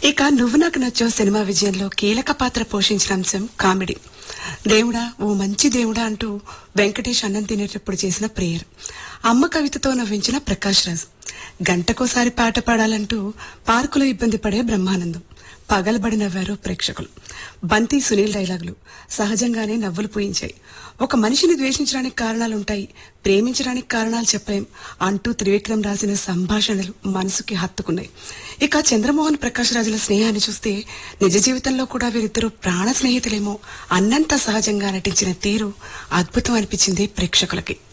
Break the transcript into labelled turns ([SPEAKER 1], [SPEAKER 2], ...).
[SPEAKER 1] ఇక నువ్వు నాకు నచ్చో సినిమా విజయంలో కీలక పాత్ర పోషించిన అంశం కామెడీ దేవుడా ఓ మంచి దేవుడా అంటూ వెంకటేష్ అన్నం తినేటప్పుడు చేసిన ప్రేయర్ అమ్మ కవితతో నవ్వించిన ప్రకాష్ రాజ్ గంటకోసారి పాట పాడాలంటూ పార్కులో ఇబ్బంది పడే బ్రహ్మానందం పగలబడి నవ్వారు ప్రేక్షకులు బంతి సునీల్ డైలాగులు సహజంగానే నవ్వులు పూయించాయి ఒక మనిషిని ద్వేషించడానికి కారణాలుంటాయి ప్రేమించడానికి కారణాలు చెప్పలేం అంటూ త్రివిక్రమ్ రాసిన సంభాషణలు మనసుకి హత్తుకున్నాయి ఇక చంద్రమోహన్ ప్రకాష్ రాజుల స్నేహాన్ని చూస్తే నిజ జీవితంలో కూడా వీరిద్దరూ ప్రాణ స్నేహితులేమో అన్నంత సహజంగా నటించిన తీరు అద్భుతం అనిపించింది ప్రేక్షకులకి